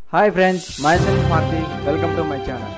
hi friends myself Marthi welcome to my channel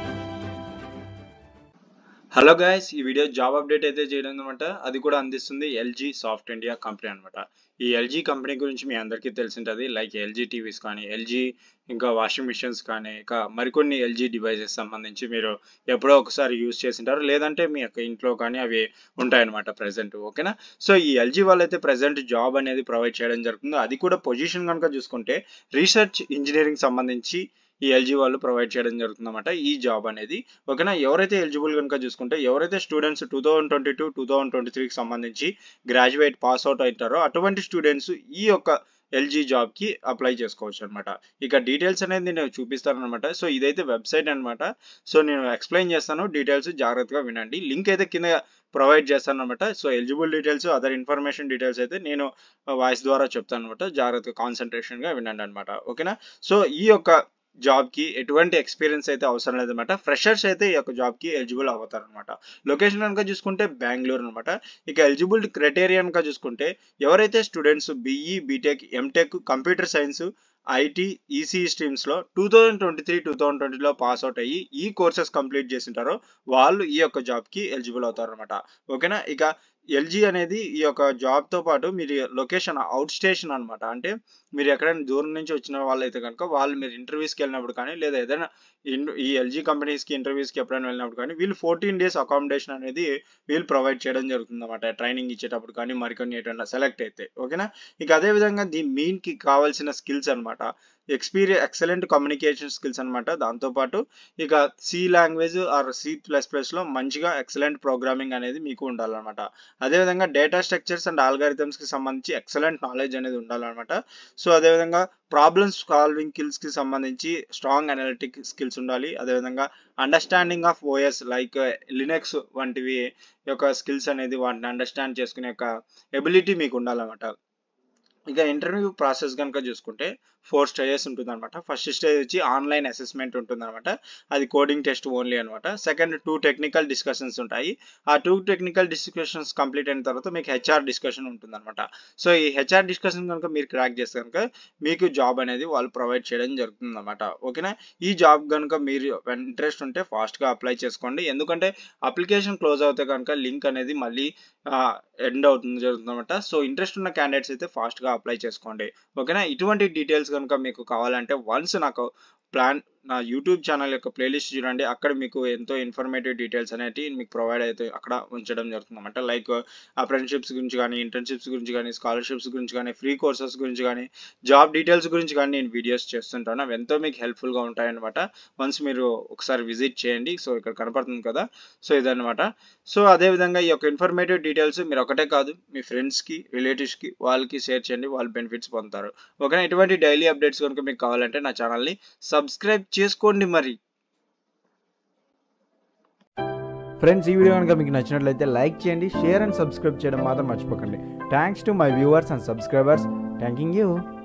hello guys ఈ video job update అయితే చేయడం అనమాట అది కూడా అందిస్తుంది ఎల్జీ సాఫ్ట్ ఇండియా కంపెనీ అనమాట ఈ ఎల్జీ కంపెనీ గురించి మీ అందరికీ తెలిసింటది లైక్ ఎల్జీ టీవీస్ కానీ ఎల్జీ ఇంకా వాషింగ్ మిషన్స్ కానీ ఇంకా మరికొన్ని ఎల్జీ డివైసెస్ సంబంధించి మీరు ఎప్పుడో ఒకసారి యూజ్ చేసింటారు లేదంటే మీ యొక్క ఇంట్లో కానీ అవి ఉంటాయన్నమాట ప్రజెంట్ ఓకేనా సో ఈ ఎల్జీ వాళ్ళైతే ప్రజెంట్ జాబ్ అనేది ప్రొవైడ్ చేయడం జరుగుతుంది అది కూడా పొజిషన్ కనుక చూసుకుంటే రీసెర్చ్ ఇంజనీరింగ్ సంబంధించి ఈ ఎల్జీ వాళ్ళు ప్రొవైడ్ చేయడం జరుగుతుందన్నమాట ఈ జాబ్ అనేది ఓకేనా ఎవరైతే ఎలిజిబుల్ కనుక చూసుకుంటే ఎవరైతే students two thousand twenty two two thousand twenty త్రీకి సంబంధించి గ్రాడ్యుయేట్ పాస్ అవుట్ అవుతారో అటువంటి స్టూడెంట్స్ ఈ యొక్క ఎల్జీ జాబ్కి అప్లై చేసుకోవచ్చు అనమాట ఇక డీటెయిల్స్ అనేది నేను చూపిస్తాను అనమాట సో ఇదైతే వెబ్సైట్ అనమాట సో నేను ఎక్స్ప్లెయిన్ చేస్తాను డీటెయిల్స్ జాగ్రత్తగా వినండి లింక్ అయితే కింద ప్రొవైడ్ చేస్తాను అనమాట so eligible details other information details అయితే నేను వాయిస్ ద్వారా చెప్తాను అనమాట జాగ్రత్తగా కాన్సన్ట్రేషన్గా వినండి అనమాట ఓకేనా సో ఈ యొక్క జాబ్కి ఎటువంటి ఎక్స్పీరియన్స్ అయితే అవసరం లేదన్నమాట ఫ్రెషర్స్ అయితే ఈ యొక్క జాబ్కి ఎలిజిబుల్ అవుతారు అనమాట లొకేషన్ కనుక చూసుకుంటే బెంగళూరు అనమాట ఇక ఎలిజిబుల్ క్రైటీరియా కనుక చూసుకుంటే ఎవరైతే students BE BTech MTech computer science IT EC స్ట్రీమ్స్లో two thousand twenty three two thousand ట్వంటీలో పాస్ అవుట్ అయ్యి ఈ కోర్సెస్ కంప్లీట్ చేసింటారో వాళ్ళు ఈ యొక్క జాబ్కి ఎలిజిబుల్ అవుతారు అనమాట ఓకేనా ఇక ఎల్జీ అనేది ఈ యొక్క జాబ్తో పాటు మీరు లొకేషన్ అవుట్ స్టేషన్ అనమాట అంటే మీరు ఎక్కడైనా దూరం నుంచి వచ్చిన వాళ్ళు అయితే కనుక వాళ్ళు మీరు ఇంటర్వ్యూస్కి వెళ్ళినప్పుడు కానీ లేదా ఏదైనా ఈ ఎల్జీ కంపెనీస్కి ఇంటర్వ్యూస్కి ఎప్పుడైనా వెళ్ళినప్పుడు కానీ వీళ్ళు ఫోర్టీన్ డేస్ అకామిడేషన్ అనేది వీళ్ళు ప్రొవైడ్ చేయడం జరుగుతుంది అనమాట ట్రైనింగ్ ఇచ్చేటప్పుడు కానీ మరికొన్ని ఎటన్నా సెలెక్ట్ అయితే ఓకేనా ఇక అదేవిధంగా దీని మెయిన్కి కావాల్సిన స్కిల్స్ అనమాట ఎక్స్పీరియన్స్ ఎక్సలెంట్ కమ్యూనికేషన్ స్కిల్స్ అనమాట దాంతోపాటు ఇక C language R C plus ప్లస్లో మంచిగా ఎక్సలెంట్ ప్రోగ్రామింగ్ అనేది మీకు ఉండాలన్నమాట అదేవిధంగా డేటా స్ట్రక్చర్స్ అండ్ ఆల్గారిథమ్స్కి సంబంధించి ఎక్సలెంట్ నాలెడ్జ్ అనేది ఉండాలన్నమాట సో అదేవిధంగా ప్రాబ్లమ్స్ సాల్వింగ్ స్కిల్స్కి సంబంధించి స్ట్రాంగ్ అనలిటిక్ స్కిల్స్ ఉండాలి అదేవిధంగా understanding of OS like Linux వంటివి యొక్క స్కిల్స్ అనేది వాటిని అండర్స్టాండ్ చేసుకునే యొక్క ఎబిలిటీ మీకు ఉండాలన్నమాట ఇక ఇంటర్వ్యూ ప్రాసెస్ కనుక చూసుకుంటే ఫోర్ స్టేజెస్ ఉంటుంది అనమాట ఫస్ట్ స్టేజ్ వచ్చి ఆన్లైన్ అసెస్మెంట్ ఉంటుంది అనమాట అది కోడింగ్ టెస్ట్ ఓన్లీ అనమాట సెకండ్ టూ టెక్నికల్ డిస్కషన్స్ ఉంటాయి ఆ టూ టెక్నికల్ డిస్కషన్స్ కంప్లీట్ అయిన తర్వాత మీకు హెచ్ఆర్ డిస్కషన్ ఉంటుంది అనమాట సో ఈ హెచ్ఆర్ డిస్కషన్ కనుక మీరు క్రాక్ చేస్తే కనుక మీకు జాబ్ అనేది వాళ్ళు ప్రొవైడ్ చేయడం జరుగుతుంది అనమాట ఓకేనా ఈ జాబ్ కనుక మీరు ఇంట్రెస్ట్ ఉంటే ఫాస్ట్గా అప్లై చేసుకోండి ఎందుకంటే అప్లికేషన్ క్లోజ్ అవుతే కనుక లింక్ అనేది మళ్ళీ ఎండ్ అవుతుంది జరుగుతుంది అనమాట సో ఇంట్రెస్ట్ ఉన్న క్యాండిడేట్స్ అయితే ఫాస్ట్గా అప్లై చేసుకోండి ఓకేనా ఇటువంటి డీటెయిల్స్ కనుక మీకు కావాలంటే వన్స్ నాకు ప్లాన్ నా యూట్యూబ్ ఛానల్ యొక్క ప్లేలిస్ట్ చూడండి అక్కడ మీకు ఎంతో ఇన్ఫర్మేటివ్ డీటెయిల్స్ అనేవి మీకు ప్రొవైడ్ అయితే అక్కడ ఉంచడం జరుగుతుంది అనమాట లైక్ అప్రెంటిషిప్స్ గురించి కానీ ఇంటర్న్షిప్స్ గురించి కానీ స్కాలర్షిప్స్ గురించి కానీ ఫ్రీ కోర్సెస్ గురించి కానీ జాబ్ డీటెయిల్స్ గురించి కానీ నేను వీడియోస్ చేస్తుంటాను అవి ఎంతో మీకు హెల్ప్ఫుల్గా ఉంటాయన్నమాట వన్స్ మీరు ఒకసారి విజిట్ చేయండి సో ఇక్కడ కనపడుతుంది కదా సో ఇదన్నమాట సో అదేవిధంగా ఈ యొక్క ఇన్ఫర్మేటివ్ డీటెయిల్స్ మీరు ఒకటే కాదు మీ ఫ్రెండ్స్కి రిలేటివ్స్కి వాళ్ళకి షేర్ చేయండి వాళ్ళు బెనిఫిట్స్ పొందుతారు ఓకేనా ఇటువంటి డైలీ అప్డేట్స్ కనుక మీకు కావాలంటే నా ఛానల్ని సబ్స్క్రైబ్ చేసుకోండి మరి ఫ్రెండ్స్ ఈ వీడియో కనుక మీకు నచ్చినట్లయితే లైక్ చేయండి షేర్ అండ్ సబ్స్క్రైబ్ చేయడం మాత్రం మర్చిపోకండి thanks to my viewers and subscribers thanking you